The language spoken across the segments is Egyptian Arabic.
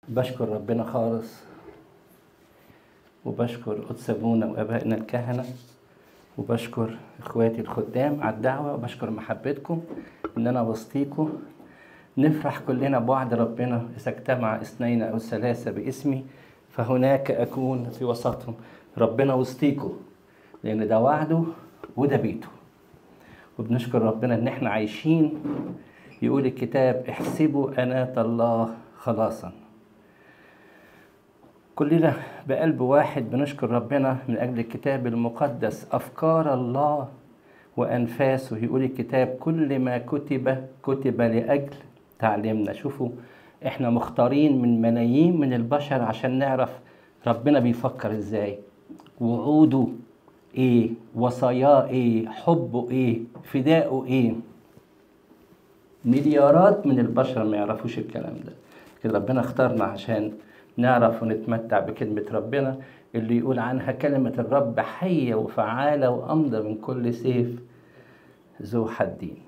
بشكر ربنا خالص وبشكر قدس ابونا وابائنا الكهنه وبشكر اخواتي الخدام على الدعوه وبشكر محبتكم ان انا وسطيكم نفرح كلنا بوعد ربنا اذا اجتمع اثنين او ثلاثه باسمي فهناك اكون في وسطهم ربنا وسطيكم لان ده وعده وده بيته وبنشكر ربنا ان احنا عايشين يقول الكتاب احسبوا اناة الله خلاصا كلنا بقلب واحد بنشكر ربنا من اجل الكتاب المقدس افكار الله وانفاسه يقول الكتاب كل ما كتب كتب لاجل تعليمنا شوفوا احنا مختارين من ملايين من البشر عشان نعرف ربنا بيفكر ازاي وعوده ايه وصاياه ايه حبه ايه فداؤه ايه مليارات من البشر ما يعرفوش الكلام ده لكن ربنا اختارنا عشان نعرف ونتمتع بكلمة ربنا اللي يقول عنها كلمة الرب حية وفعالة وأمضى من كل سيف ذو حدين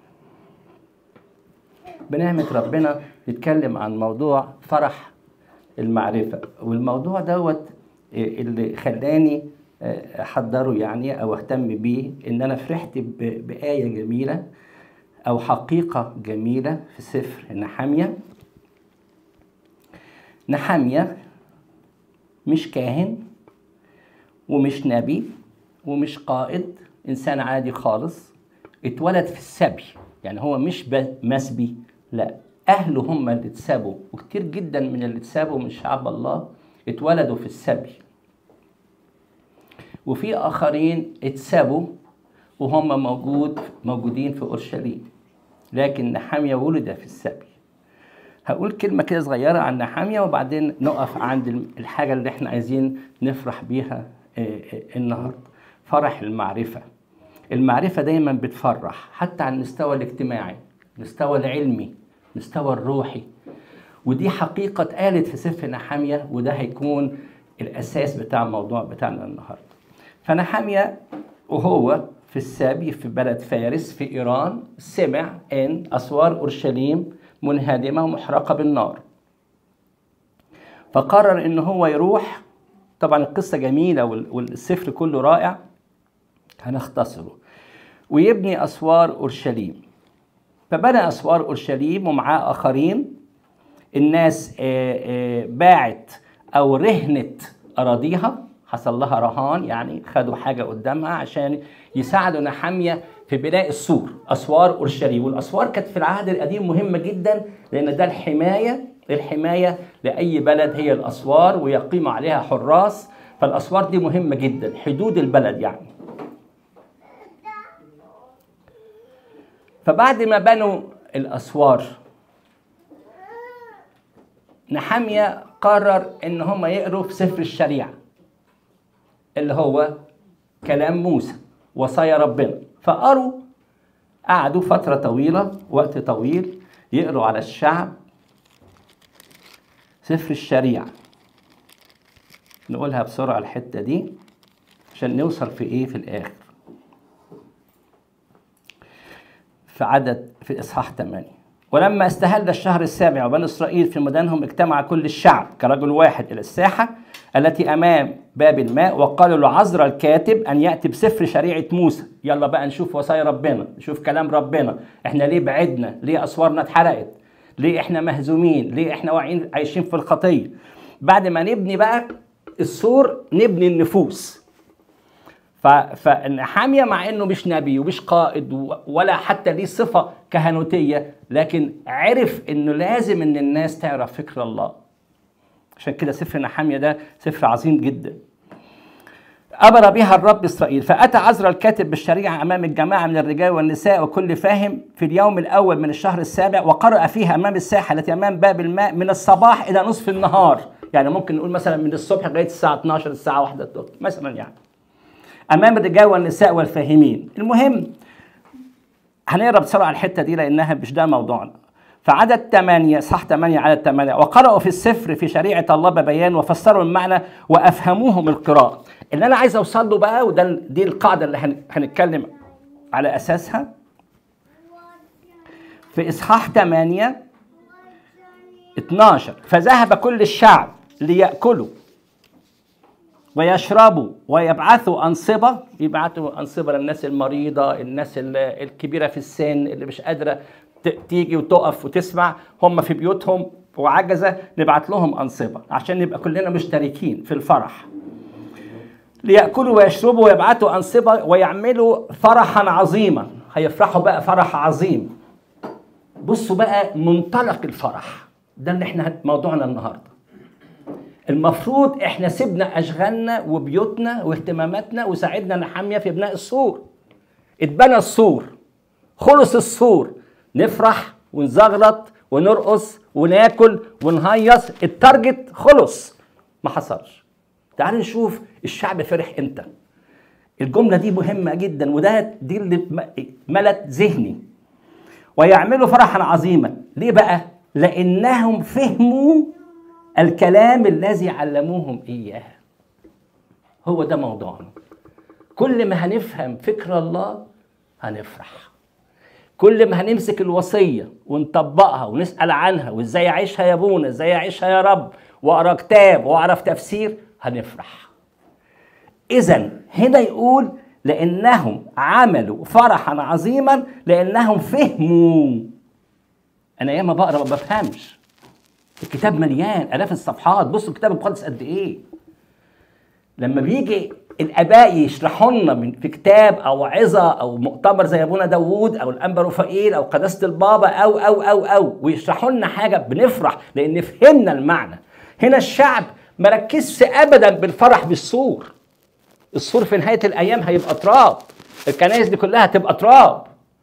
بنعمة ربنا نتكلم عن موضوع فرح المعرفة والموضوع دوت اللي خلاني أحضره يعني أو أهتم بيه إن أنا فرحت بآية جميلة أو حقيقة جميلة في سفر نحامية نحامية مش كاهن ومش نبي ومش قائد إنسان عادي خالص اتولد في السبي يعني هو مش مسبي لا أهله هم اللي اتسابوا وكتير جدا من اللي اتسابوا من شعب الله اتولدوا في السبي وفي آخرين اتسابوا وهم موجود موجودين في أورشليم لكن نحامية ولد في السبي هقول كلمة كده صغيرة عن نحامية وبعدين نقف عند الحاجة اللي احنا عايزين نفرح بيها النهاردة فرح المعرفة المعرفة دايما بتفرح حتى على المستوى الاجتماعي المستوى العلمي المستوى الروحي ودي حقيقة اتقالت في سفر نحامية وده هيكون الأساس بتاع الموضوع بتاعنا النهاردة فنحامية وهو في السبي في بلد فارس في إيران سمع أن أسوار أورشليم منهدمة ومحرقة بالنار فقرر ان هو يروح طبعا القصة جميلة والسفر كله رائع هنختصره ويبني أسوار أورشليم فبنى أسوار أورشليم ومعاه آخرين الناس باعت أو رهنت أراضيها حصل لها رهان يعني خدوا حاجة قدامها عشان يساعدوا نحامية في بناء السور اسوار اورشليم والاسوار كانت في العهد القديم مهمه جدا لان ده الحمايه الحمايه لاي بلد هي الاسوار ويقيم عليها حراس فالاسوار دي مهمه جدا حدود البلد يعني فبعد ما بنوا الاسوار نحاميه قرر ان هم يقروا في سفر الشريعه اللي هو كلام موسى وصايا ربنا فقروا قعدوا فترة طويلة وقت طويل يقروا على الشعب سفر الشريعة نقولها بسرعة الحتة دي عشان نوصل في ايه في الآخر في عدد في إصحاح 8 ولما استهل الشهر السابع وبني إسرائيل في مدنهم اجتمع كل الشعب كرجل واحد إلى الساحة التي أمام باب الماء وقالوا لعزرا الكاتب أن يأتي بسفر شريعة موسى يلا بقى نشوف وصايا ربنا نشوف كلام ربنا احنا ليه بعدنا ليه أسوارنا اتحرقت ليه احنا مهزومين ليه احنا واعيين عايشين في الخطية بعد ما نبني بقى السور نبني النفوس فنحامية مع انه مش نبي ومش قائد ولا حتى ليه صفة كهنوتية لكن عرف انه لازم ان الناس تعرف فكر الله عشان كده سفر نحامية ده سفر عظيم جدا أمر بها الرب إسرائيل فأتى عزرا الكاتب بالشريعة أمام الجماعة من الرجال والنساء وكل فاهم في اليوم الأول من الشهر السابع وقرأ فيها أمام الساحة التي أمام باب الماء من الصباح إلى نصف النهار يعني ممكن نقول مثلا من الصبح لغاية الساعة 12 الساعة 1 الظهر مثلا يعني أمام الرجال والنساء والفاهمين المهم هنقرا بسرعة الحتة دي لأنها مش ده موضوعنا فعدد ثمانية صح ثمانية عدد ثمانية وقرأوا في السفر في شريعة الله ببيان وفسروا المعنى وأفهموهم القراءة اللي أنا عايز أوصل له بقى وده دي القاعدة اللي هنتكلم على أساسها في إصحاح ثمانية 12 فذهب كل الشعب ليأكلوا ويشربوا ويبعثوا أنصبة يبعثوا أنصبة للناس المريضة الناس ال- الكبيرة في السن اللي مش قادرة ت- تيجي وتقف وتسمع هم في بيوتهم وعجزة نبعت لهم أنصبة عشان نبقى كلنا مشتركين في الفرح ليأكلوا ويشربوا ويبعثوا أنصبة ويعملوا فرحا عظيما هيفرحوا بقى فرح عظيم بصوا بقى منطلق الفرح ده اللي احنا موضوعنا النهارده المفروض احنا سيبنا اشغالنا وبيوتنا واهتماماتنا وساعدنا نحمية في بناء السور اتبنى السور خلص السور نفرح ونزغرط ونرقص وناكل ونهيص التارجت خلص ما حصلش تعالوا نشوف الشعب فرح امتى الجملة دي مهمة جدا وده دي اللي م- ملت ذهني ويعملوا فرحا عظيما ليه بقى لانهم فهموا الكلام الذي علموهم اياه هو ده موضوعنا كل ما هنفهم فكر الله هنفرح كل ما هنمسك الوصيه ونطبقها ونسال عنها وازاي اعيشها يا ابونا ازاي اعيشها يا رب واقرا كتاب واعرف تفسير هنفرح اذا هنا يقول لانهم عملوا فرحا عظيما لانهم فهموا انا ياما بقرا ما بفهمش الكتاب مليان الاف الصفحات بصوا الكتاب المقدس قد ايه لما بيجي الاباء يشرحوا لنا من في كتاب او عظه او مؤتمر زي ابونا داوود او الانبا رفائيل او قداسه البابا او او او او ويشرحوا لنا حاجه بنفرح لان فهمنا المعنى هنا الشعب ما ركزش ابدا بالفرح بالسور السور في نهايه الايام هيبقى تراب الكنائس دي كلها هتبقى تراب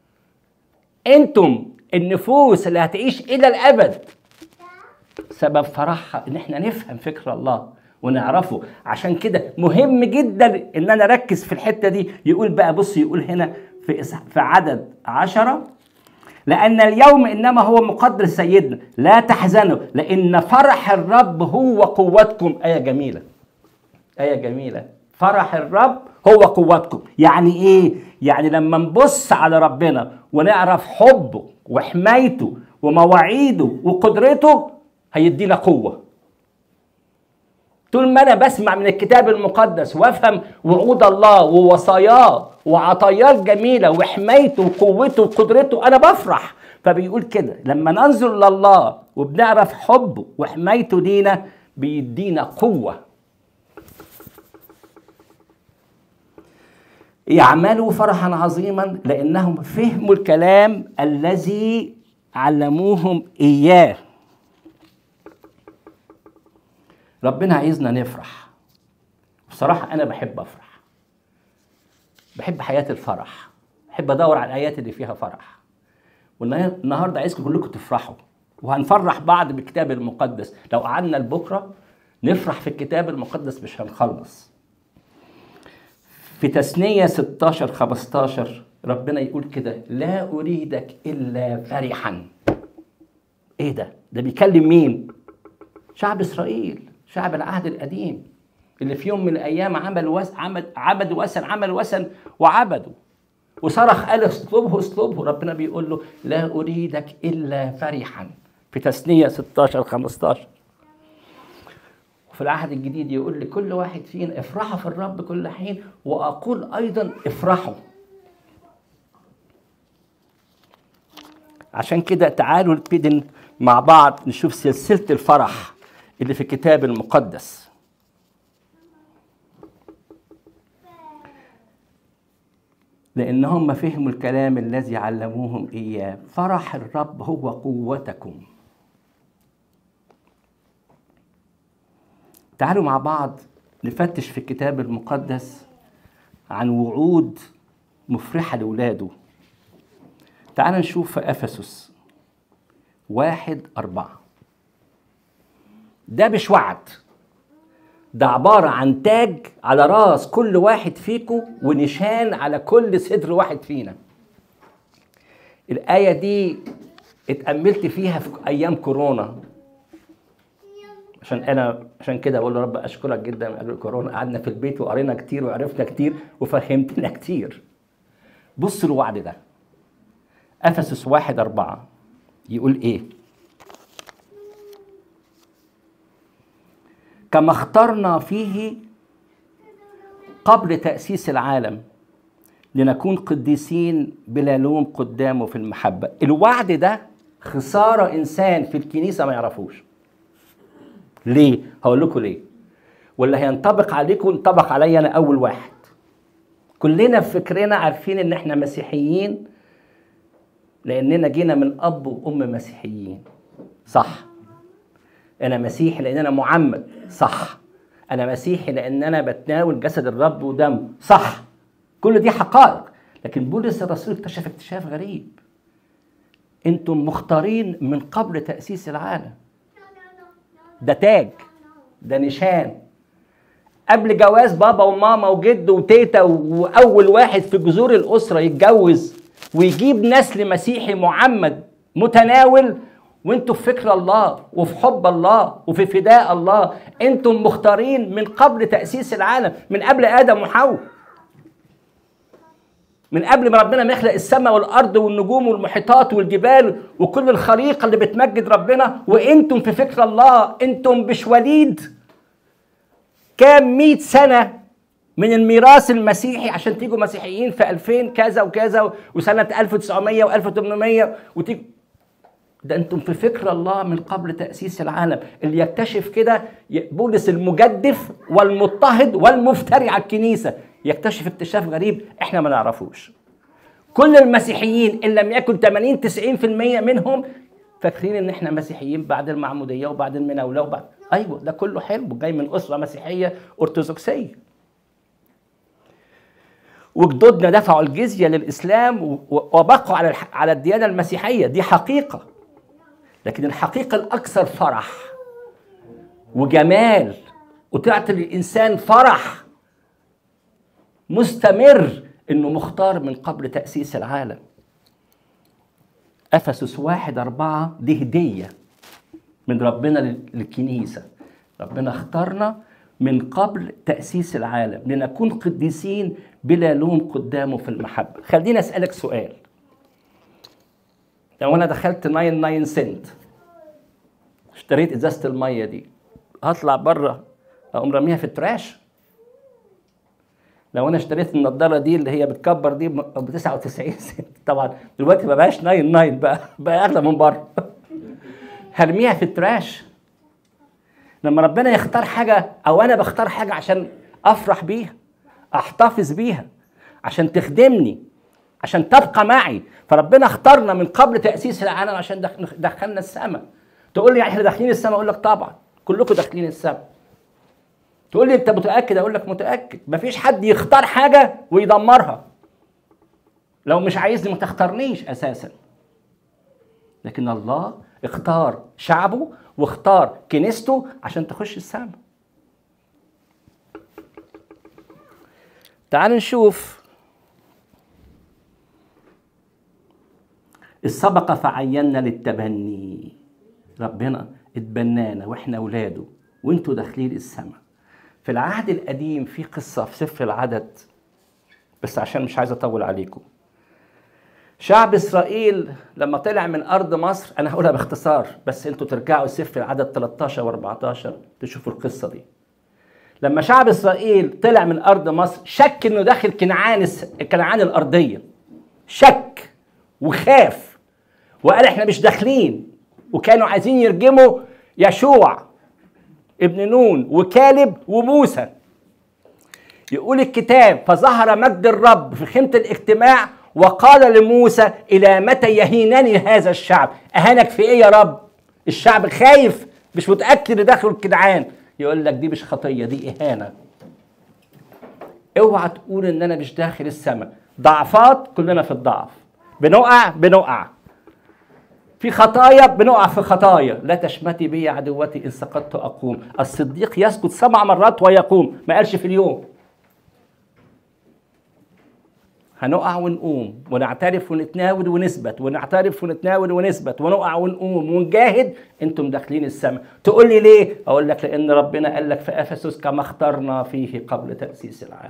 انتم النفوس اللي هتعيش الى الابد سبب فرحها ان احنا نفهم فكر الله ونعرفه عشان كده مهم جدا ان انا اركز في الحته دي يقول بقى بص يقول هنا في إس- في عدد عشرة لأن اليوم إنما هو مقدر سيدنا لا تحزنوا لأن فرح الرب هو قوتكم آية جميلة آية جميلة فرح الرب هو قوتكم يعني إيه؟ يعني لما نبص على ربنا ونعرف حبه وحمايته ومواعيده وقدرته هيدينا قوة طول ما أنا بسمع من الكتاب المقدس وأفهم وعود الله ووصاياه وعطاياه الجميلة وحمايته وقوته وقدرته أنا بفرح فبيقول كده لما ننظر لله وبنعرف حبه وحمايته لينا بيدينا قوه يعملوا فرحا عظيما لانهم فهموا الكلام الذي علموهم اياه ربنا عايزنا نفرح بصراحه انا بحب افرح بحب حياه الفرح بحب ادور على الايات اللي فيها فرح والنهارده عايزكم كلكم تفرحوا وهنفرح بعض بالكتاب المقدس لو قعدنا لبكره نفرح في الكتاب المقدس مش هنخلص في تثنية 16 15 ربنا يقول كده لا أريدك إلا فرحا إيه ده؟ ده بيكلم مين؟ شعب إسرائيل شعب العهد القديم اللي في يوم من الأيام عمل وس... عمل عبدوا وثن عمل وثن وعبدوا وصرخ قال اصلبه اصلبه ربنا بيقول له لا أريدك إلا فرحا في تثنية 16 15 وفي العهد الجديد يقول لكل واحد فينا افرحوا في الرب كل حين واقول ايضا افرحوا عشان كده تعالوا نبتدي مع بعض نشوف سلسله الفرح اللي في الكتاب المقدس لان هم فهموا الكلام الذي علموهم اياه فرح الرب هو قوتكم تعالوا مع بعض نفتش في الكتاب المقدس عن وعود مفرحة لأولاده تعالوا نشوف في أفسس واحد أربعة ده مش وعد ده عبارة عن تاج على راس كل واحد فيكم ونشان على كل صدر واحد فينا الآية دي اتأملت فيها في أيام كورونا عشان انا عشان كده بقول له رب اشكرك جدا من اجل كورونا قعدنا في البيت وقرينا كتير وعرفنا كتير وفهمتنا كتير بص الوعد ده افسس واحد أربعة يقول ايه كما اخترنا فيه قبل تأسيس العالم لنكون قديسين بلا لوم قدامه في المحبة الوعد ده خسارة إنسان في الكنيسة ما يعرفوش ليه؟ هقول لكم ليه واللي هينطبق عليكم ينطبق عليا أنا أول واحد كلنا في فكرنا عارفين إن إحنا مسيحيين لأننا جينا من أب وأم مسيحيين صح أنا مسيحي لأن أنا معمد صح أنا مسيحي لأن أنا بتناول جسد الرب ودم صح كل دي حقائق لكن بولس الرسول اكتشف اكتشاف غريب انتم مختارين من قبل تأسيس العالم ده تاج ده نشان قبل جواز بابا وماما وجد وتيتا واول واحد في جذور الاسره يتجوز ويجيب نسل مسيحي معمد متناول وانتوا في فكر الله وفي حب الله وفي فداء الله انتم مختارين من قبل تاسيس العالم من قبل ادم وحواء من قبل ما ربنا ما يخلق السماء والارض والنجوم والمحيطات والجبال وكل الخليقه اللي بتمجد ربنا وانتم في فكر الله انتم مش وليد كام مئة سنه من الميراث المسيحي عشان تيجوا مسيحيين في 2000 كذا وكذا وسنه 1900 و1800 وتيجوا ده انتم في فكر الله من قبل تاسيس العالم اللي يكتشف كده بولس المجدف والمضطهد والمفتري على الكنيسه يكتشف اكتشاف غريب احنا ما نعرفوش كل المسيحيين ان لم يكن 80 90% منهم فاكرين ان احنا مسيحيين بعد المعموديه وبعد المناوله وبعد ايوه ده كله حلو جاي من اسره مسيحيه ارثوذكسيه وجدودنا دفعوا الجزيه للاسلام وبقوا على على الديانه المسيحيه دي حقيقه لكن الحقيقه الاكثر فرح وجمال وتعطي للانسان فرح مستمر انه مختار من قبل تاسيس العالم افسس واحد أربعة دي هديه من ربنا للكنيسه ربنا اختارنا من قبل تاسيس العالم لنكون قديسين بلا لوم قدامه في المحبه خليني اسالك سؤال لو انا دخلت 99 سنت اشتريت ازازه الميه دي هطلع بره اقوم راميها في التراش لو انا اشتريت النضاره دي اللي هي بتكبر دي ب 99 سنت طبعا دلوقتي ما بقاش 99 بقى بقى اغلى من بره هرميها في التراش لما ربنا يختار حاجه او انا بختار حاجه عشان افرح بيها احتفظ بيها عشان تخدمني عشان تبقى معي فربنا اختارنا من قبل تاسيس العالم عشان دخلنا السماء تقول لي يعني احنا داخلين السماء اقول لك طبعا كلكم داخلين السماء تقول لي انت متاكد اقول لك متاكد مفيش حد يختار حاجه ويدمرها لو مش عايزني ما تختارنيش اساسا لكن الله اختار شعبه واختار كنيسته عشان تخش السماء تعال نشوف السبق فعينا للتبني ربنا اتبنانا واحنا اولاده وانتوا داخلين السماء في العهد القديم في قصه في سفر العدد بس عشان مش عايز اطول عليكم شعب اسرائيل لما طلع من ارض مصر انا هقولها باختصار بس انتوا ترجعوا سفر العدد 13 و14 تشوفوا القصه دي لما شعب اسرائيل طلع من ارض مصر شك انه داخل كنعان كنعان الارضيه شك وخاف وقال احنا مش داخلين وكانوا عايزين يرجموا يشوع ابن نون وكالب وموسى يقول الكتاب فظهر مجد الرب في خيمة الاجتماع وقال لموسى إلى متى يهينني هذا الشعب أهانك في إيه يا رب الشعب خايف مش متأكد إن داخل الكدعان يقول لك دي مش خطية دي إهانة اوعى تقول ان انا مش داخل السماء ضعفات كلنا في الضعف بنقع بنقع في خطايا بنقع في خطايا لا تشمتي بي عدوتي ان سقطت اقوم الصديق يسقط سبع مرات ويقوم ما قالش في اليوم هنقع ونقوم ونعترف ونتناول ونثبت ونعترف ونتناول ونثبت ونقع ونقوم ونجاهد انتم داخلين السماء تقول لي ليه اقول لك لان ربنا قال لك في افسس كما اخترنا فيه قبل تاسيس العالم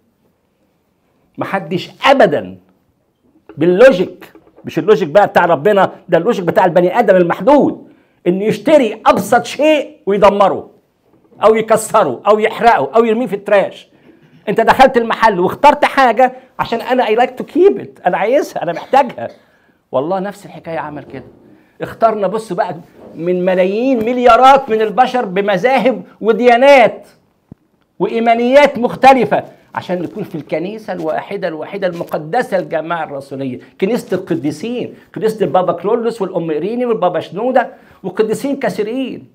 محدش ابدا باللوجيك مش اللوجيك بقى بتاع ربنا ده اللوجيك بتاع البني ادم المحدود انه يشتري ابسط شيء ويدمره او يكسره او يحرقه او يرميه في التراش انت دخلت المحل واخترت حاجه عشان انا اي لايك تو كيب ات انا عايزها انا محتاجها والله نفس الحكايه عمل كده اخترنا بص بقى من ملايين مليارات من البشر بمذاهب وديانات وايمانيات مختلفه عشان نكون في الكنيسه الواحده الوحيده المقدسه الجماعه الرسوليه كنيسه القديسين كنيسه البابا كرولوس والام ايريني والبابا شنوده وقديسين كثيرين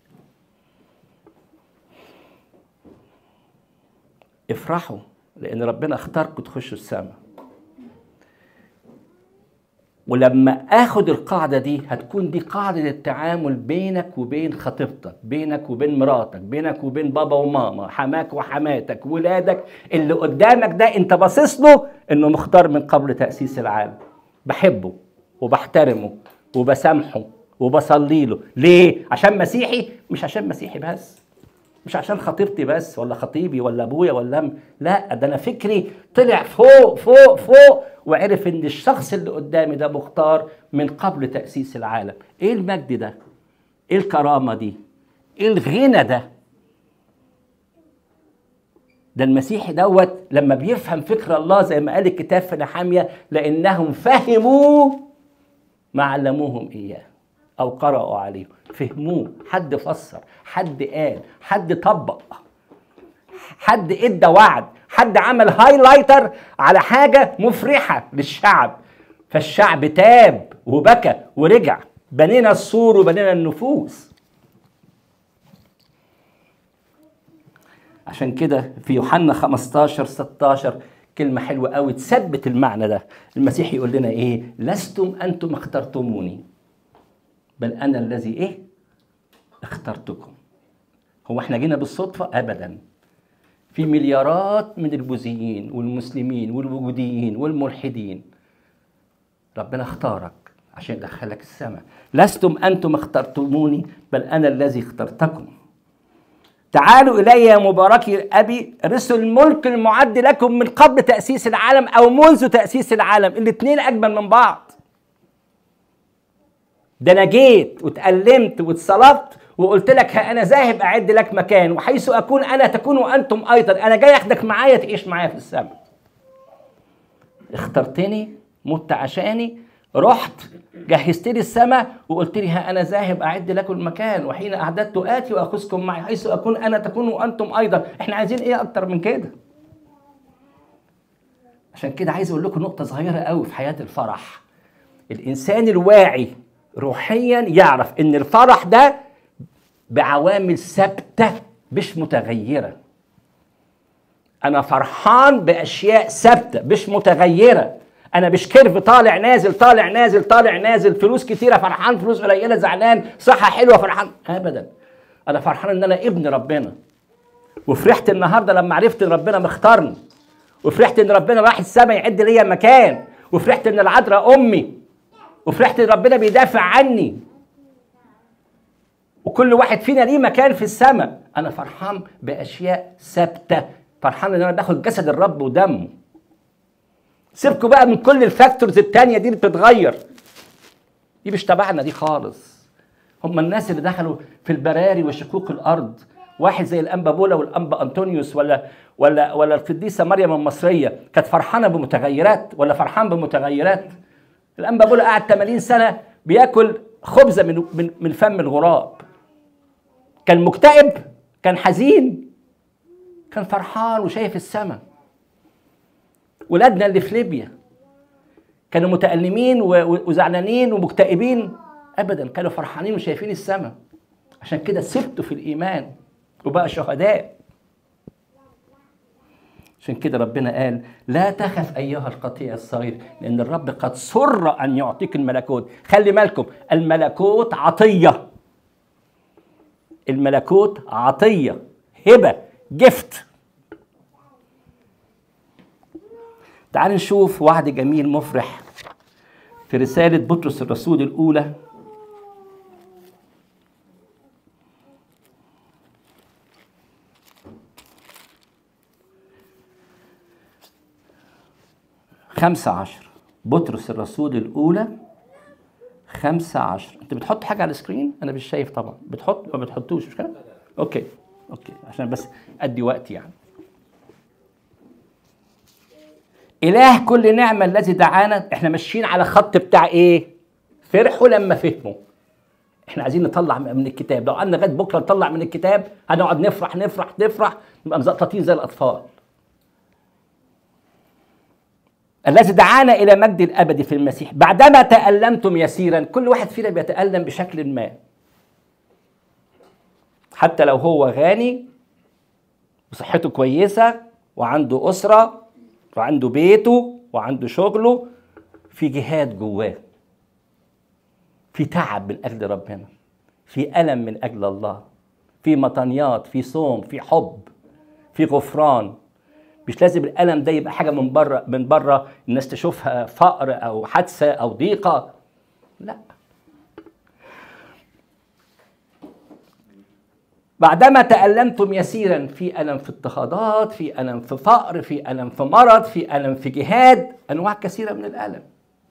افرحوا لان ربنا اختاركم تخشوا السماء ولما اخد القاعده دي هتكون دي قاعده التعامل بينك وبين خطيبتك بينك وبين مراتك بينك وبين بابا وماما حماك وحماتك ولادك اللي قدامك ده انت باصص له انه مختار من قبل تاسيس العالم بحبه وبحترمه وبسامحه وبصلي له ليه عشان مسيحي مش عشان مسيحي بس مش عشان خطيبتي بس ولا خطيبي ولا ابويا ولا أم. لا ده انا فكري طلع فوق فوق فوق وعرف ان الشخص اللي قدامي ده مختار من قبل تاسيس العالم ايه المجد ده ايه الكرامه دي ايه الغنى ده ده المسيحي دوت لما بيفهم فكر الله زي ما قال الكتاب في نحاميه لانهم فهموا ما علموهم اياه او قرأوا عليه فهموه حد فسر حد قال حد طبق حد ادى وعد حد عمل هايلايتر على حاجة مفرحة للشعب فالشعب تاب وبكى ورجع بنينا السور وبنينا النفوس عشان كده في يوحنا 15 16 كلمة حلوة قوي تثبت المعنى ده المسيح يقول لنا ايه لستم انتم اخترتموني بل انا الذي ايه اخترتكم هو احنا جينا بالصدفه ابدا في مليارات من البوذيين والمسلمين والوجوديين والملحدين ربنا اختارك عشان يدخلك السماء لستم انتم اخترتموني بل انا الذي اخترتكم تعالوا الي يا مباركي ابي رثوا الملك المعد لكم من قبل تاسيس العالم او منذ تاسيس العالم الاثنين اجمل من بعض ده انا جيت واتألمت واتصلبت وقلت لك ها انا ذاهب اعد لك مكان وحيث اكون انا تكونوا انتم ايضا انا جاي اخدك معايا تعيش معايا في السماء اخترتني مت عشاني رحت جهزت لي السماء وقلت لي ها انا ذاهب اعد لكم المكان وحين اعددت اتي واخذكم معي حيث اكون انا تكونوا انتم ايضا احنا عايزين ايه اكتر من كده عشان كده عايز اقول لكم نقطه صغيره قوي في حياه الفرح الانسان الواعي روحيا يعرف ان الفرح ده بعوامل ثابته مش متغيره انا فرحان باشياء ثابته مش متغيره انا مش كيرف طالع نازل طالع نازل طالع نازل فلوس كتيره فرحان فلوس قليله زعلان صحه حلوه فرحان ابدا انا فرحان ان انا ابن ربنا وفرحت النهارده لما عرفت ان ربنا مختارني وفرحت ان ربنا راح السماء يعد ليا مكان وفرحت ان العذراء امي وفرحت ان ربنا بيدافع عني وكل واحد فينا ليه مكان في السماء انا فرحان باشياء ثابته فرحان ان انا باخد جسد الرب ودمه سيبكوا بقى من كل الفاكتورز التانية دي اللي بتتغير دي مش تبعنا دي خالص هم الناس اللي دخلوا في البراري وشقوق الارض واحد زي الانبا بولا والانبا انطونيوس ولا ولا ولا القديسه مريم المصريه كانت فرحانه بمتغيرات ولا فرحان بمتغيرات الانبا بولا قعد 80 سنه بياكل خبزه من من من فم الغراب كان مكتئب كان حزين كان فرحان وشايف السماء ولادنا اللي في ليبيا كانوا متألمين وزعلانين ومكتئبين ابدا كانوا فرحانين وشايفين السماء عشان كده سبتوا في الايمان وبقى شهداء عشان كده ربنا قال لا تخف ايها القطيع الصغير لان الرب قد سر ان يعطيك الملكوت خلي بالكم الملكوت عطيه الملكوت عطيه هبه جفت تعال نشوف وعد جميل مفرح في رسالة بطرس الرسول الأولى خمسة عشر بطرس الرسول الأولى خمسة عشر أنت بتحط حاجة على السكرين؟ أنا مش شايف طبعا بتحط ما بتحطوش مش كده؟ أوكي اوكي عشان بس ادي وقت يعني اله كل نعمه الذي دعانا احنا ماشيين على خط بتاع ايه فرحوا لما فهموا احنا عايزين نطلع من الكتاب لو قعدنا لغايه بكره نطلع من الكتاب هنقعد نفرح نفرح نفرح نبقى مزقططين زي الاطفال الذي دعانا الى مجد الابدي في المسيح بعدما تالمتم يسيرا كل واحد فينا بيتالم بشكل ما حتى لو هو غني وصحته كويسه وعنده اسره وعنده بيته وعنده شغله في جهاد جواه في تعب من اجل ربنا في الم من اجل الله في مطنيات في صوم في حب في غفران مش لازم الالم ده يبقى حاجه من بره من بره الناس تشوفها فقر او حادثه او ضيقه لا بعدما تألمتم يسيرا في ألم في اضطهادات في ألم في فقر في ألم في مرض في ألم في جهاد أنواع كثيرة من الألم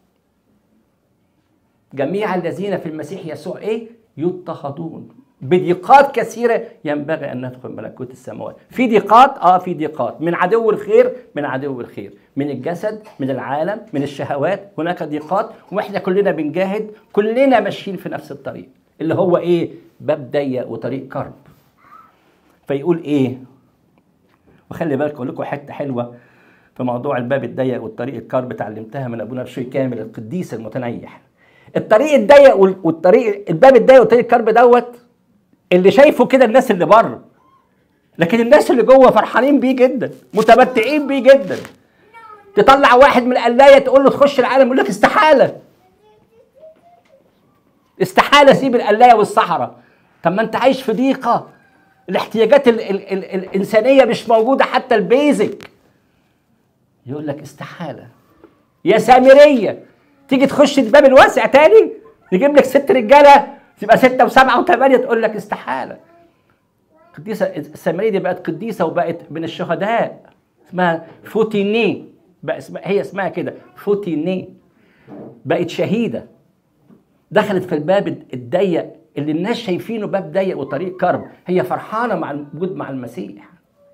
جميع الذين في المسيح يسوع إيه يضطهدون بضيقات كثيرة ينبغي أن ندخل ملكوت السماوات في ضيقات آه في ضيقات من عدو الخير من عدو الخير من الجسد من العالم من الشهوات هناك ضيقات وإحنا كلنا بنجاهد كلنا ماشيين في نفس الطريق اللي هو إيه باب ضيق وطريق كرب فيقول ايه وخلي بالك اقول لكم حته حلوه في موضوع الباب الضيق والطريق الكرب اتعلمتها من ابونا بشوي كامل القديس المتنيح الطريق الضيق والطريق الباب الضيق والطريق الكرب دوت اللي شايفه كده الناس اللي بره لكن الناس اللي جوه فرحانين بيه جدا متمتعين بيه جدا تطلع واحد من القلايه تقول له تخش العالم يقول لك استحاله استحاله سيب القلايه والصحراء طب ما انت عايش في ضيقه الاحتياجات ال ال ال الانسانيه مش موجوده حتى البيزك يقول لك استحاله يا سامريه تيجي تخش الباب الواسع تاني نجيب لك ست رجاله تبقى سته وسبعه وثمانيه تقول لك استحاله قديسه السامريه دي بقت قديسه وبقت من الشهداء اسمها فوتيني بقى اسمها هي اسمها كده فوتيني بقت شهيده دخلت في الباب الضيق اللي الناس شايفينه باب ضيق وطريق كرب هي فرحانه مع الوجود مع المسيح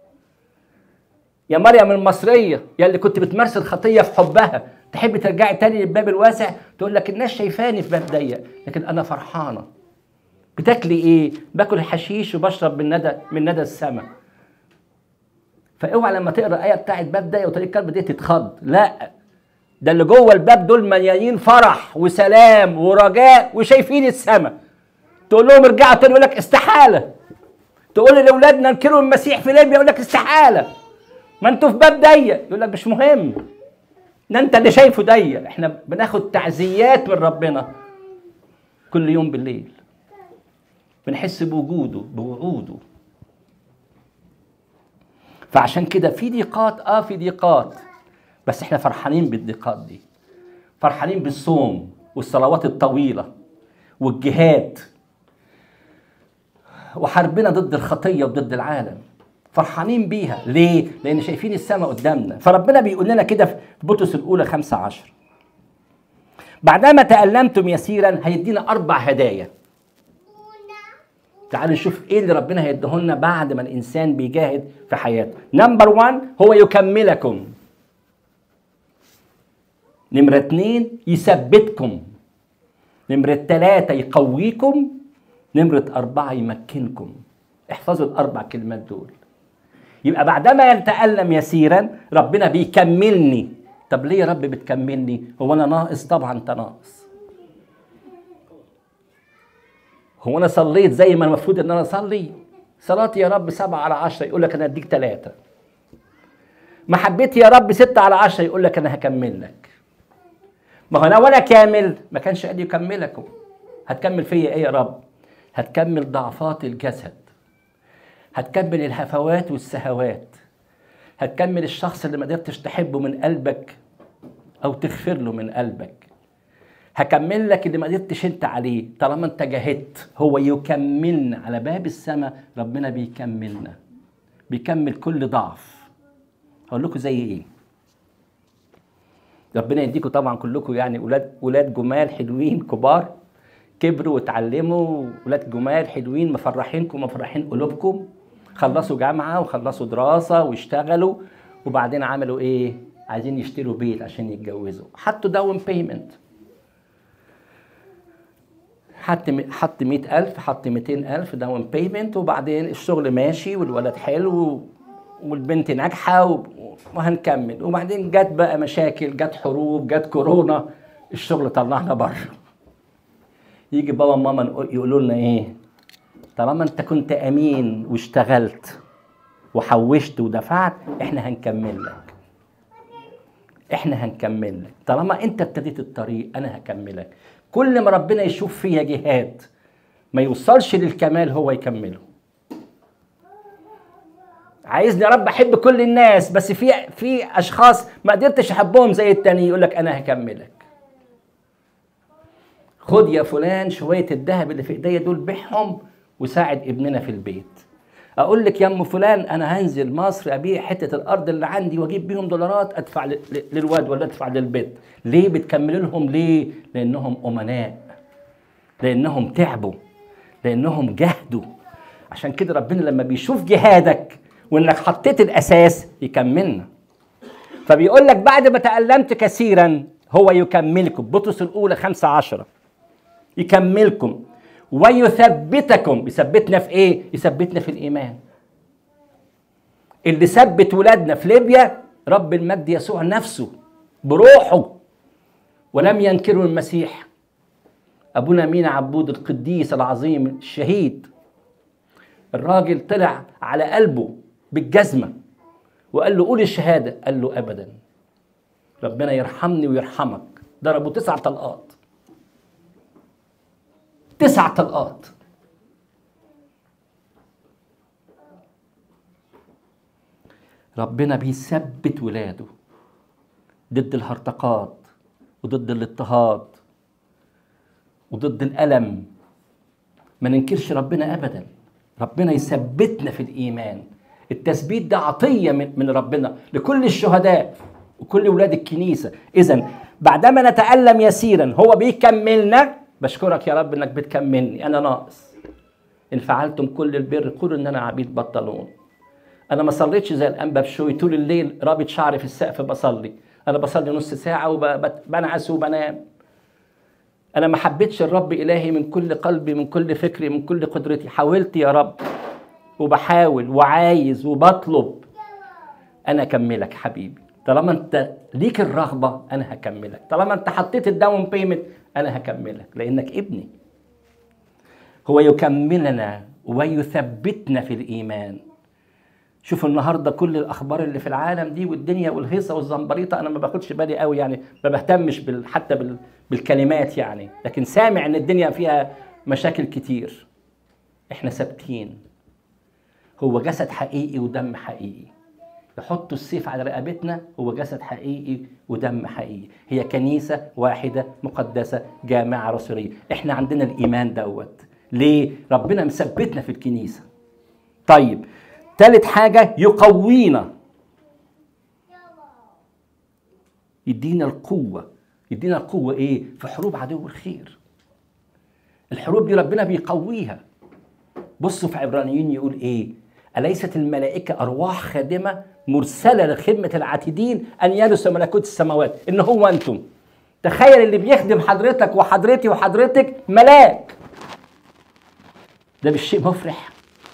يا مريم المصريه يا اللي كنت بتمارس الخطيه في حبها تحب ترجعي تاني للباب الواسع تقول لك الناس شايفاني في باب ضيق لكن انا فرحانه بتاكلي ايه باكل حشيش وبشرب من ندى من ندى السماء فاوعى لما تقرا ايه بتاعت باب ضيق وطريق كرب دي تتخض لا ده اللي جوه الباب دول مليانين فرح وسلام ورجاء وشايفين السماء تقول لهم ارجعوا تاني يقول لك استحاله تقول لاولادنا انكروا المسيح في ليبيا يقول لك استحاله ما انتوا في باب ضيق يقول لك مش مهم ده انت اللي شايفه ضيق احنا بناخد تعزيات من ربنا كل يوم بالليل بنحس بوجوده بوعوده فعشان كده في ضيقات اه في ضيقات بس احنا فرحانين بالضيقات دي فرحانين بالصوم والصلوات الطويله والجهاد وحاربنا ضد الخطيه وضد العالم فرحانين بيها ليه؟ لأن شايفين السماء قدامنا فربنا بيقول لنا كده في بطرس الأولى خمسة عشر بعدما تألمتم يسيرا هيدينا أربع هدايا تعالوا نشوف ايه اللي ربنا هيديهولنا بعد ما الانسان بيجاهد في حياته نمبر 1 هو يكملكم نمرة اتنين يثبتكم نمرة تلاتة يقويكم نمرة أربعة يمكنكم احفظوا الأربع كلمات دول يبقى بعدما يتألم يسيرا ربنا بيكملني طب ليه يا رب بتكملني هو أنا ناقص طبعا أنت ناقص هو أنا صليت زي ما المفروض إن أنا أصلي صلاتي يا رب سبعة على عشرة يقول لك أنا أديك ثلاثة محبتي يا رب ستة على عشرة يقول لك أنا هكمل لك ما هو لو أنا كامل ما كانش قادر يكملكم هتكمل فيا إيه يا رب هتكمل ضعفات الجسد هتكمل الهفوات والسهوات هتكمل الشخص اللي ما قدرتش تحبه من قلبك او تغفر له من قلبك هكمل لك اللي ما قدرتش انت عليه طالما انت جاهدت هو يكملنا على باب السماء ربنا بيكملنا بيكمل كل ضعف هقول لكم زي ايه ربنا يديكم طبعا كلكم يعني اولاد اولاد جمال حلوين كبار كبروا واتعلموا ولاد جمال حلوين مفرحينكم مفرحين قلوبكم خلصوا جامعه وخلصوا دراسه واشتغلوا وبعدين عملوا ايه عايزين يشتروا بيت عشان يتجوزوا حطوا داون بيمنت حط حط 100000 حط 200000 داون بيمنت وبعدين الشغل ماشي والولد حلو والبنت ناجحه وهنكمل وبعدين جت بقى مشاكل جت حروب جت كورونا الشغل طلعنا بره يجي بابا وماما يقولوا لنا ايه طالما انت كنت امين واشتغلت وحوشت ودفعت احنا هنكمل لك احنا هنكمل لك طالما انت ابتديت الطريق انا هكملك كل ما ربنا يشوف فيها جهاد ما يوصلش للكمال هو يكمله عايزني يا رب احب كل الناس بس في في اشخاص ما قدرتش احبهم زي التاني يقول لك انا هكملك خد يا فلان شويه الذهب اللي في ايديا دول بيعهم وساعد ابننا في البيت اقول لك يا ام فلان انا هنزل مصر ابيع حته الارض اللي عندي واجيب بيهم دولارات ادفع للواد ولا ادفع للبيت ليه بتكمل لهم ليه لانهم امناء لانهم تعبوا لانهم جهدوا عشان كده ربنا لما بيشوف جهادك وانك حطيت الاساس يكملنا فبيقول لك بعد ما تألمت كثيرا هو يكملكم بطرس الاولى خمسة عشرة يكملكم ويثبتكم يثبتنا في ايه يثبتنا في الايمان اللي ثبت ولادنا في ليبيا رب المجد يسوع نفسه بروحه ولم ينكروا المسيح ابونا مينا عبود القديس العظيم الشهيد الراجل طلع على قلبه بالجزمه وقال له قول الشهاده قال له ابدا ربنا يرحمني ويرحمك ضربوا تسع طلقات تسع طلقات ربنا بيثبت ولاده ضد الهرطقات وضد الاضطهاد وضد الألم ما ننكرش ربنا أبدا ربنا يثبتنا في الإيمان التثبيت ده عطية من, من ربنا لكل الشهداء وكل ولاد الكنيسة إذا بعدما نتألم يسيرا هو بيكملنا بشكرك يا رب انك بتكملني انا ناقص ان فعلتم كل البر قولوا ان انا عبيد بطلون انا ما صليتش زي الانبا بشوي طول الليل رابط شعري في السقف بصلي انا بصلي نص ساعه وبنعس وبنام انا ما حبيتش الرب الهي من كل قلبي من كل فكري من كل قدرتي حاولت يا رب وبحاول وعايز وبطلب انا اكملك حبيبي طالما انت ليك الرغبه انا هكملك طالما انت حطيت الداون بيمنت انا هكملك لانك ابني هو يكملنا ويثبتنا في الايمان شوف النهارده كل الاخبار اللي في العالم دي والدنيا والهيصه والزنبريطه انا ما باخدش بالي قوي يعني ما بهتمش بال حتى بال بالكلمات يعني لكن سامع ان الدنيا فيها مشاكل كتير احنا ثابتين هو جسد حقيقي ودم حقيقي يحطوا السيف على رقبتنا هو جسد حقيقي ودم حقيقي هي كنيسة واحدة مقدسة جامعة رسولية احنا عندنا الإيمان دوت ليه؟ ربنا مثبتنا في الكنيسة طيب ثالث حاجة يقوينا يدينا القوة يدينا القوة ايه؟ في حروب عدو الخير الحروب دي ربنا بيقويها بصوا في عبرانيين يقول ايه؟ أليست الملائكة أرواح خادمة مرسلة لخدمة العاتدين أن يرثوا ملكوت السماوات إن هو أنتم تخيل اللي بيخدم حضرتك وحضرتي وحضرتك ملاك ده مش شيء مفرح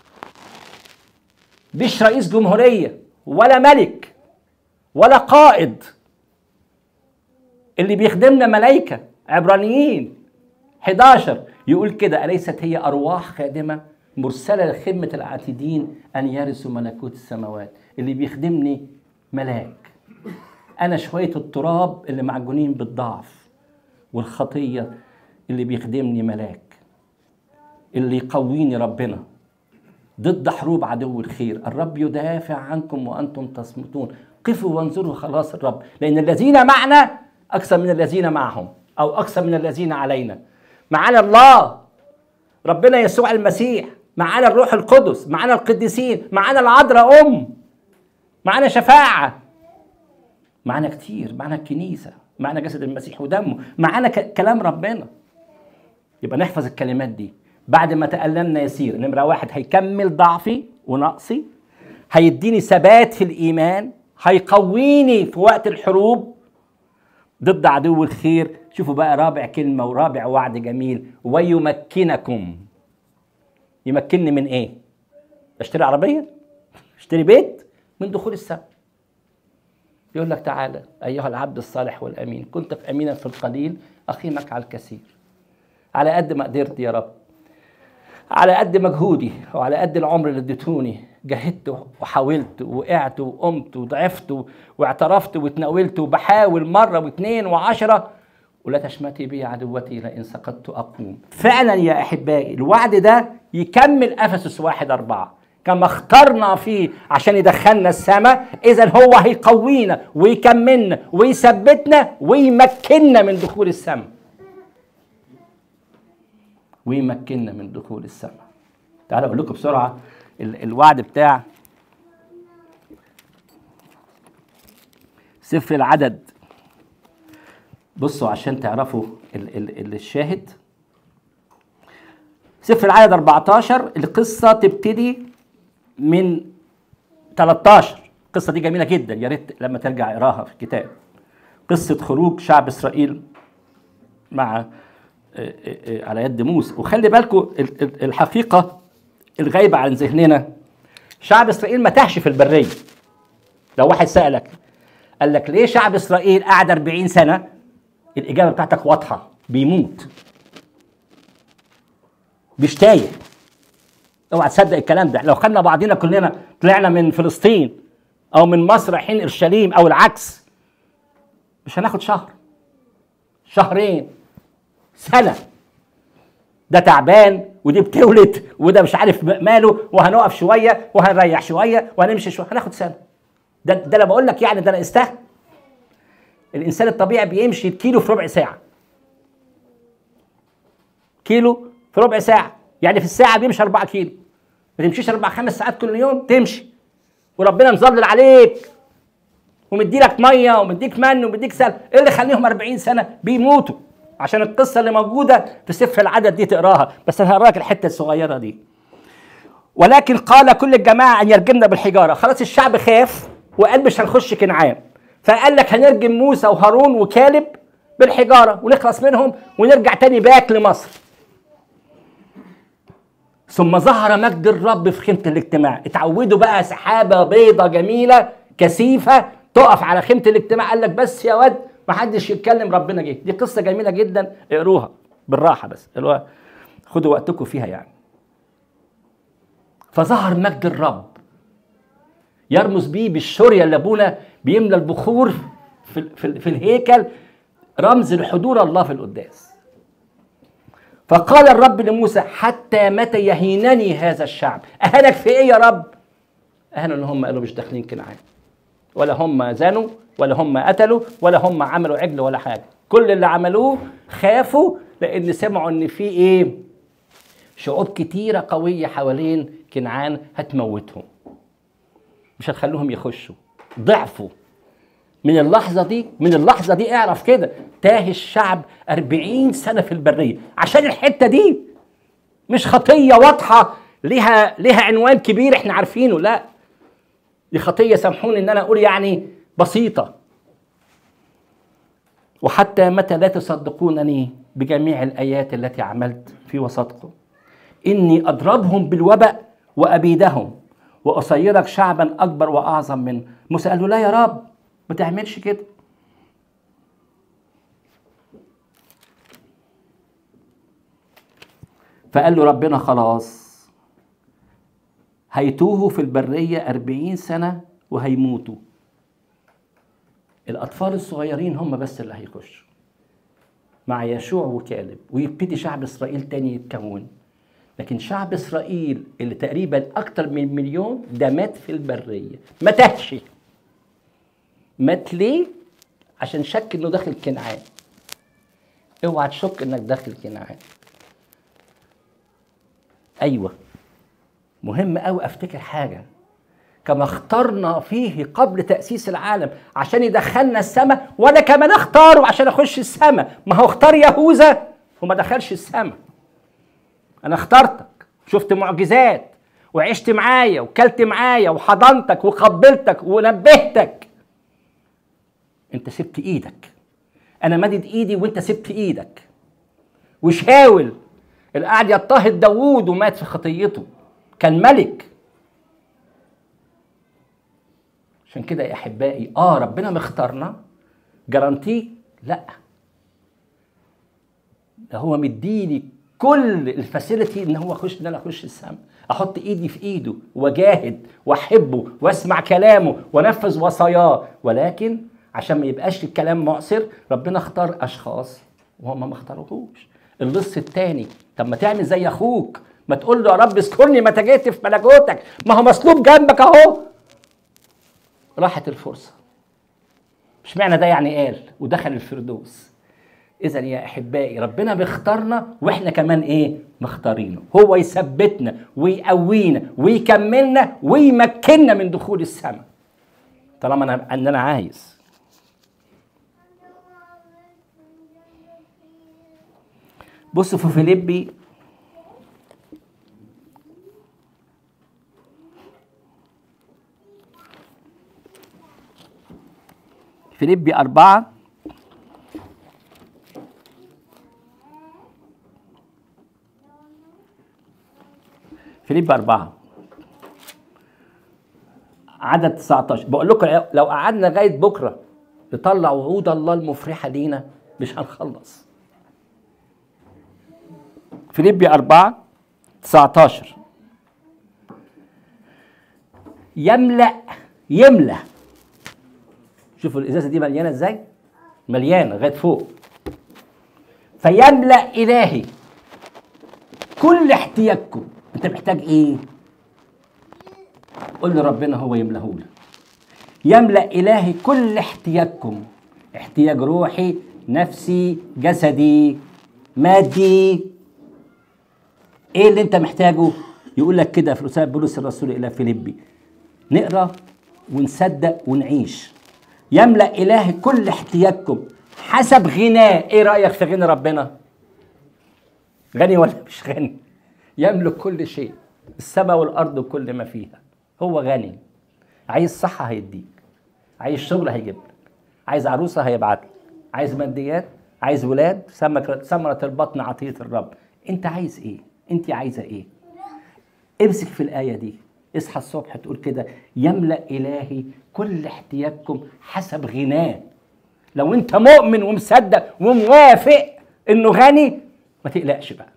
مش رئيس جمهورية ولا ملك ولا قائد اللي بيخدمنا ملائكة عبرانيين 11 يقول كده أليست هي أرواح خادمة مرسلة لخدمة العاتدين أن يرثوا ملكوت السماوات اللي بيخدمني ملاك أنا شوية التراب اللي معجونين بالضعف والخطية اللي بيخدمني ملاك اللي يقويني ربنا ضد حروب عدو الخير الرب يدافع عنكم وأنتم تصمتون قفوا وانظروا خلاص الرب لأن الذين معنا أكثر من الذين معهم أو أكثر من الذين علينا معانا الله ربنا يسوع المسيح معانا الروح القدس معانا القديسين معانا العذراء ام معانا شفاعه معانا كتير معانا الكنيسه معانا جسد المسيح ودمه معانا ك- كلام ربنا يبقى نحفظ الكلمات دي بعد ما تألمنا يسير نمرة واحد هيكمل ضعفي ونقصي هيديني ثبات في الايمان هيقويني في وقت الحروب ضد عدو الخير شوفوا بقى رابع كلمه ورابع وعد جميل ويمكنكم يمكنني من ايه اشتري عربيه اشتري بيت من دخول السماء يقول لك تعالى ايها العبد الصالح والامين كنت امينا في القليل اقيمك على الكثير على قد ما قدرت يا رب على قد مجهودي وعلى قد العمر اللي اديتوني جهدت وحاولت وقعت وقمت وضعفت واعترفت واتناولت وبحاول مرة واثنين وعشرة ولا تشمتي بي عدوتي لئن سقطت أقوم فعلا يا أحبائي الوعد ده يكمل أفسس واحد أربعة كما اخترنا فيه عشان يدخلنا السماء إذا هو هيقوينا ويكملنا ويثبتنا ويمكننا من دخول السماء ويمكننا من دخول السماء تعالوا اقول لكم بسرعه الوعد بتاع سفر العدد بصوا عشان تعرفوا ال ال الشاهد سفر العدد 14 القصه تبتدي من 13 القصه دي جميله جدا يا ريت لما ترجع اقراها في الكتاب قصه خروج شعب اسرائيل مع على يد موسى وخلي بالكم الحقيقه الغايبه عن ذهننا شعب اسرائيل ما تهش في البريه لو واحد سالك قال لك ليه شعب اسرائيل قعد 40 سنه الاجابه بتاعتك واضحه بيموت مش تايه اوعى تصدق الكلام ده لو خدنا بعضينا كلنا طلعنا من فلسطين او من مصر رايحين اورشليم او العكس مش هناخد شهر شهرين سنة ده تعبان ودي بتولد وده مش عارف ماله وهنقف شوية وهنريح شوية وهنمشي شوية هناخد سنة ده ده انا بقول لك يعني ده انا استاهل الانسان الطبيعي بيمشي كيلو في ربع ساعة كيلو في ربع ساعة يعني في الساعة بيمشي 4 كيلو ما تمشيش أربع خمس ساعات كل يوم تمشي وربنا مظلل عليك ومديلك ميه ومديك من ومديك سل ايه اللي خليهم 40 سنه بيموتوا عشان القصة اللي موجودة في سفر العدد دي تقراها بس أنا هقراك الحتة الصغيرة دي ولكن قال كل الجماعة أن يرجمنا بالحجارة خلاص الشعب خاف وقال مش هنخش كنعان فقال لك هنرجم موسى وهارون وكالب بالحجارة ونخلص منهم ونرجع تاني باك لمصر ثم ظهر مجد الرب في خيمة الاجتماع اتعودوا بقى سحابة بيضة جميلة كثيفة تقف على خيمة الاجتماع قال لك بس يا واد ما حدش يتكلم ربنا جه دي قصه جميله جدا اقروها بالراحه بس اللي هو خدوا وقتكم فيها يعني فظهر مجد الرب يرمز بيه بالشوريه اللي ابونا بيملى البخور في, في, في الهيكل رمز لحضور الله في القداس فقال الرب لموسى حتى متى يهينني هذا الشعب اهانك في ايه يا رب اهانوا ان هم قالوا مش داخلين كنعان ولا هم زنوا ولا هم قتلوا ولا هم عملوا عجل ولا حاجه كل اللي عملوه خافوا لان سمعوا ان في ايه شعوب كتيره قويه حوالين كنعان هتموتهم مش هتخلوهم يخشوا ضعفوا من اللحظة دي من اللحظة دي اعرف كده تاه الشعب أربعين سنة في البرية عشان الحتة دي مش خطية واضحة ليها ليها عنوان كبير احنا عارفينه لا دي خطية سامحوني ان انا اقول يعني بسيطة وحتى متى لا تصدقونني بجميع الآيات التي عملت في وسطكم إني أضربهم بالوباء وأبيدهم وأصيرك شعبا أكبر وأعظم من موسى قال له لا يا رب ما تعملش كده فقال له ربنا خلاص هيتوهوا في البرية أربعين سنة وهيموتوا الأطفال الصغيرين هم بس اللي هيخشوا مع يشوع وكالب ويبتدي شعب إسرائيل تاني يتكون لكن شعب إسرائيل اللي تقريبا أكتر من مليون ده مات في البرية ما تهش مات ليه؟ عشان شك إنه داخل كنعان اوعى تشك إنك داخل كنعان أيوه مهم أوي أفتكر حاجة كما اخترنا فيه قبل تأسيس العالم عشان يدخلنا السماء وأنا كمان اختاره عشان أخش السماء ما هو اختار يهوذا وما دخلش السماء أنا اخترتك شفت معجزات وعشت معايا وكلت معايا وحضنتك وقبلتك ونبهتك انت سبت ايدك انا مدد ايدي وانت سبت ايدك وشاول اللي قاعد يضطهد داوود ومات في خطيته كان ملك عشان كده يا احبائي اه ربنا مختارنا جرانتي لا ده هو مديني كل الفاسيلتي ان هو اخش ان انا اخش السماء احط ايدي في ايده واجاهد واحبه واسمع كلامه وانفذ وصاياه ولكن عشان ما يبقاش الكلام مؤثر ربنا اختار اشخاص وهم ما اختاروهوش اللص التاني طب ما تعمل زي اخوك ما تقول له يا رب اذكرني متى جيت في ملكوتك ما هو مصلوب جنبك اهو راحت الفرصه مش معنى ده يعني قال ودخل الفردوس اذا يا احبائي ربنا بيختارنا واحنا كمان ايه مختارينه هو يثبتنا ويقوينا ويكملنا ويمكننا من دخول السماء طالما انا ان انا عايز بصوا في فيليبي فيليبي أربعة فيليبي أربعة عدد 19 بقول لكم لو قعدنا لغاية بكرة نطلع وعود الله المفرحة لينا مش هنخلص فيليبي 4 19 يملأ يملأ شوفوا الازازه دي مليانه ازاي مليانه لغايه فوق فيملا الهي كل احتياجكم انت محتاج ايه قول لربنا هو يملهولك يملا الهي كل احتياجكم احتياج روحي نفسي جسدي مادي ايه اللي انت محتاجه يقول لك كده في رساله بولس الرسول الى فيليبي نقرا ونصدق ونعيش يملا الهي كل احتياجكم حسب غناه ايه رايك في غنى ربنا غني ولا مش غني يملك كل شيء السماء والارض وكل ما فيها هو غني عايز صحه هيديك عايز شغل هيجيب لك عايز عروسه هيبعت لك عايز ماديات عايز ولاد ثمرة البطن عطية الرب انت عايز ايه انت عايزة ايه امسك في الآية دي اصحى الصبح تقول كده يملأ إلهي كل احتياجكم حسب غناه لو انت مؤمن ومصدق وموافق انه غني ما تقلقش بقى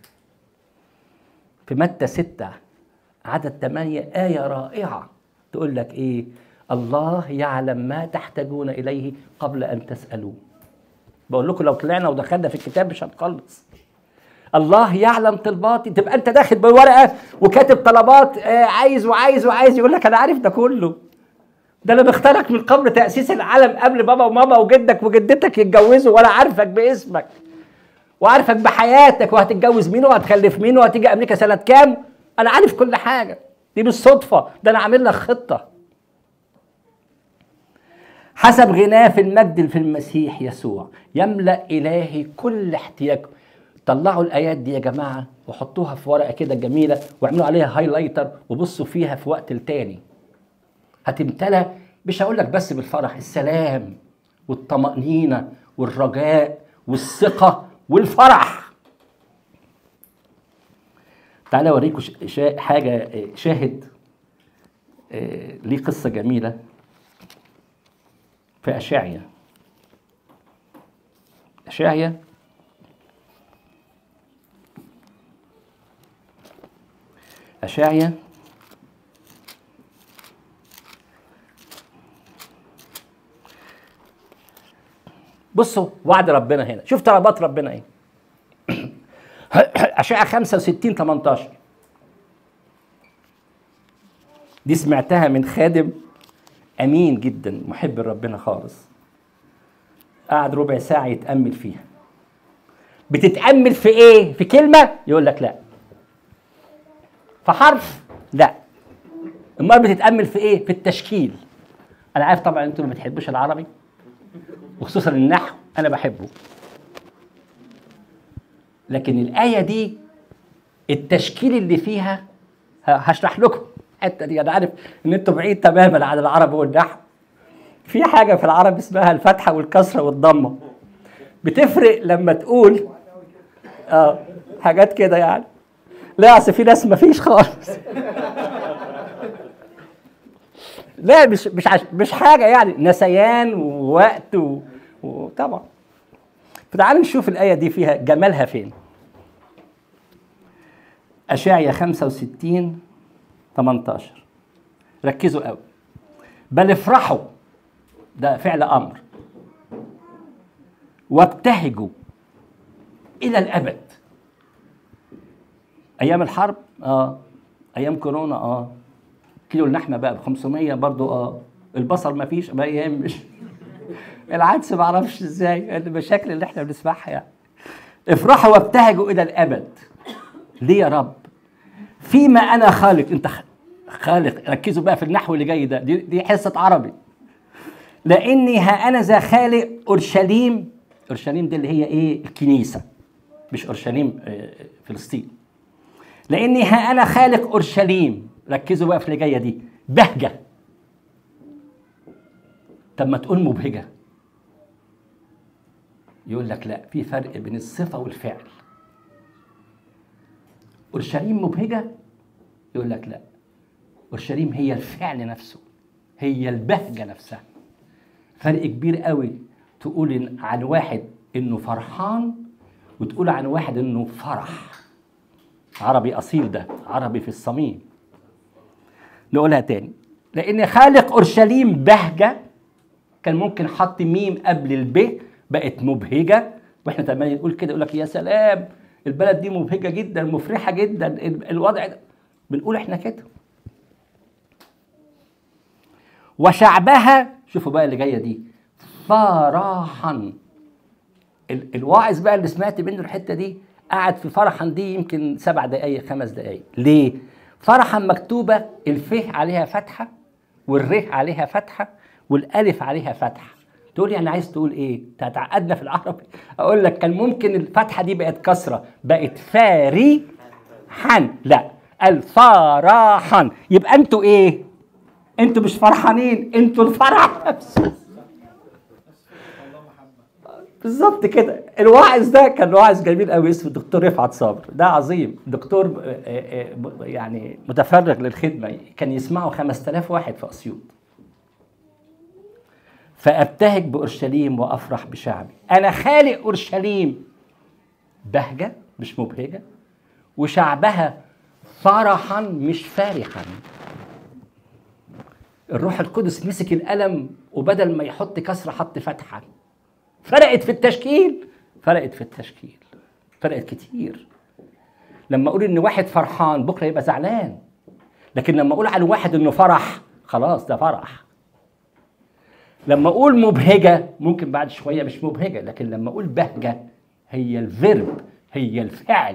في متى ستة عدد ثمانية آية رائعة تقول لك إيه الله يعلم ما تحتاجون إليه قبل أن تسألوه بقول لكم لو طلعنا ودخلنا في الكتاب مش هنخلص الله يعلم طلباتي تبقى انت داخل بورقه وكاتب طلبات آه عايز وعايز وعايز يقول لك انا عارف ده كله ده انا مختارك من قبل تاسيس العالم قبل بابا وماما وجدك وجدتك يتجوزوا ولا عارفك باسمك وعارفك بحياتك وهتتجوز مين وهتخلف مين وهتيجي امريكا سنه كام انا عارف كل حاجه دي بالصدفه ده انا عامل لك خطه حسب غناه في المجد في المسيح يسوع يملا الهي كل احتياجكم طلعوا الايات دي يا جماعه وحطوها في ورقه كده جميله واعملوا عليها هايلايتر وبصوا فيها في وقت التاني هتمتلى مش هقول لك بس بالفرح السلام والطمأنينة والرجاء والثقة والفرح تعالى اوريكم شا... حاجة شاهد ليه قصة جميلة في أشعيا أشعيا أشعيا بصوا وعد ربنا هنا شوف طلبات ربنا ايه أشعة 65 18 دي سمعتها من خادم أمين جدا محب ربنا خالص قعد ربع ساعة يتأمل فيها بتتأمل في إيه؟ في كلمة؟ يقول لك لا في حرف؟ لا امال بتتأمل في إيه؟ في التشكيل أنا عارف طبعا أنتم ما بتحبوش العربي وخصوصا النحو انا بحبه لكن الايه دي التشكيل اللي فيها هشرح لكم الحته دي انا عارف ان انتم بعيد تماما عن العربي والنحو في حاجه في العربي اسمها الفتحه والكسره والضمه بتفرق لما تقول اه حاجات كده يعني لا اصل في ناس ما فيش خالص لا مش مش عش... مش حاجه يعني نسيان ووقت و... وطبعا فتعالوا نشوف الايه دي فيها جمالها فين اشعيا 65 18 ركزوا قوي بل افرحوا ده فعل امر وابتهجوا الى الابد ايام الحرب اه ايام كورونا اه كيلو اللحمه بقى ب 500 برضو اه البصل ما فيش ما يهمش العدس ما اعرفش ازاي المشاكل اللي احنا بنسمعها يعني افرحوا وابتهجوا الى الابد ليه يا رب فيما انا خالق انت خالق ركزوا بقى في النحو اللي جاي ده دي, دي حصه عربي لاني ها انا ذا خالق اورشليم اورشليم دي اللي هي ايه الكنيسه مش اورشليم فلسطين لاني ها انا خالق اورشليم ركزوا بقى في اللي جايه دي بهجه طب ما تقول مبهجه يقول لك لا في فرق بين الصفه والفعل اورشليم مبهجه يقول لك لا اورشليم هي الفعل نفسه هي البهجه نفسها فرق كبير قوي تقول عن واحد انه فرحان وتقول عن واحد انه فرح عربي اصيل ده عربي في الصميم نقولها تاني لان خالق اورشليم بهجه كان ممكن حط ميم قبل الب بقت مبهجه واحنا تمام نقول كده يقول لك يا سلام البلد دي مبهجه جدا مفرحه جدا الوضع ده بنقول احنا كده وشعبها شوفوا بقى اللي جايه دي فرحا الواعظ بقى اللي سمعت منه الحته دي قعد في فرحا دي يمكن سبع دقائق خمس دقائق ليه فرحا مكتوبه الف عليها فتحه والر عليها فتحه والالف عليها فتحه تقول لي انا عايز تقول ايه تتعقدنا في العربي اقول لك كان ممكن الفتحه دي بقت كسره بقت فاري حن لا الفرحا يبقى انتوا ايه انتوا مش فرحانين انتوا الفرح نفسه بالظبط كده الواعظ ده كان واعظ جميل قوي اسمه الدكتور رفعت صابر ده عظيم دكتور يعني متفرغ للخدمه كان يسمعه 5000 واحد في اسيوط فابتهج باورشليم وافرح بشعبي انا خالق اورشليم بهجه مش مبهجه وشعبها فرحا مش فارحا الروح القدس مسك القلم وبدل ما يحط كسره حط فتحه فرقت في التشكيل فرقت في التشكيل فرقت كتير لما اقول ان واحد فرحان بكره يبقى زعلان لكن لما اقول على واحد انه فرح خلاص ده فرح لما اقول مبهجه ممكن بعد شويه مش مبهجه لكن لما اقول بهجه هي الفيرب هي الفعل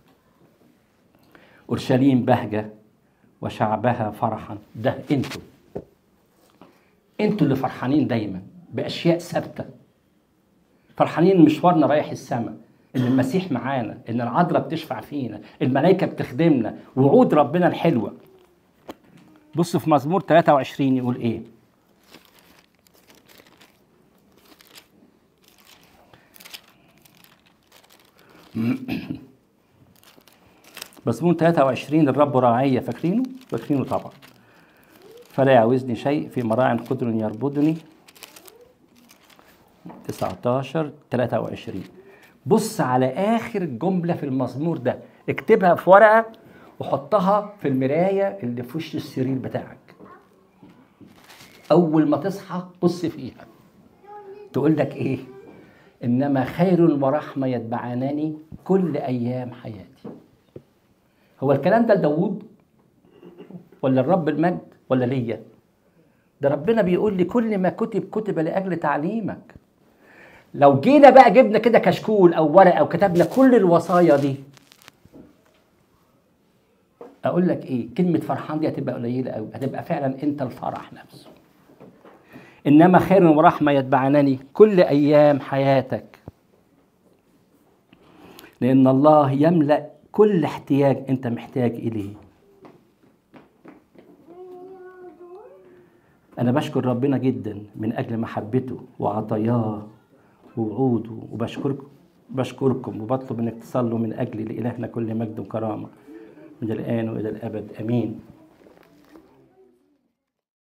اورشليم بهجه وشعبها فرحا ده انتوا انتوا اللي فرحانين دايما باشياء ثابته فرحانين مشوارنا رايح السماء ان المسيح معانا ان العذراء بتشفع فينا الملائكه بتخدمنا وعود ربنا الحلوه بصوا في مزمور 23 يقول ايه مزمور 23 الرب راعية فاكرينه؟ فاكرينه طبعا فلا يعوزني شيء في مراع قدر يربضني 19 23 بص على اخر جمله في المزمور ده اكتبها في ورقه وحطها في المرايه اللي في وش السرير بتاعك اول ما تصحى بص فيها تقول لك ايه انما خير ورحمه يتبعانني كل ايام حياتي هو الكلام ده لداوود ولا الرب المجد ولا ليا ده ربنا بيقول لي كل ما كتب كتب لاجل تعليمك لو جينا بقى جبنا كده كشكول او ورقه وكتبنا كل الوصايا دي اقول لك ايه كلمه فرحان دي هتبقى قليله قوي هتبقى فعلا انت الفرح نفسه انما خير ورحمه يتبعنني كل ايام حياتك لان الله يملا كل احتياج انت محتاج اليه أنا بشكر ربنا جدا من أجل محبته وعطاياه ووعوده وبشكركم بشكركم وبطلب انك تصلوا من اجل لالهنا كل مجد وكرامه من الان والى الابد امين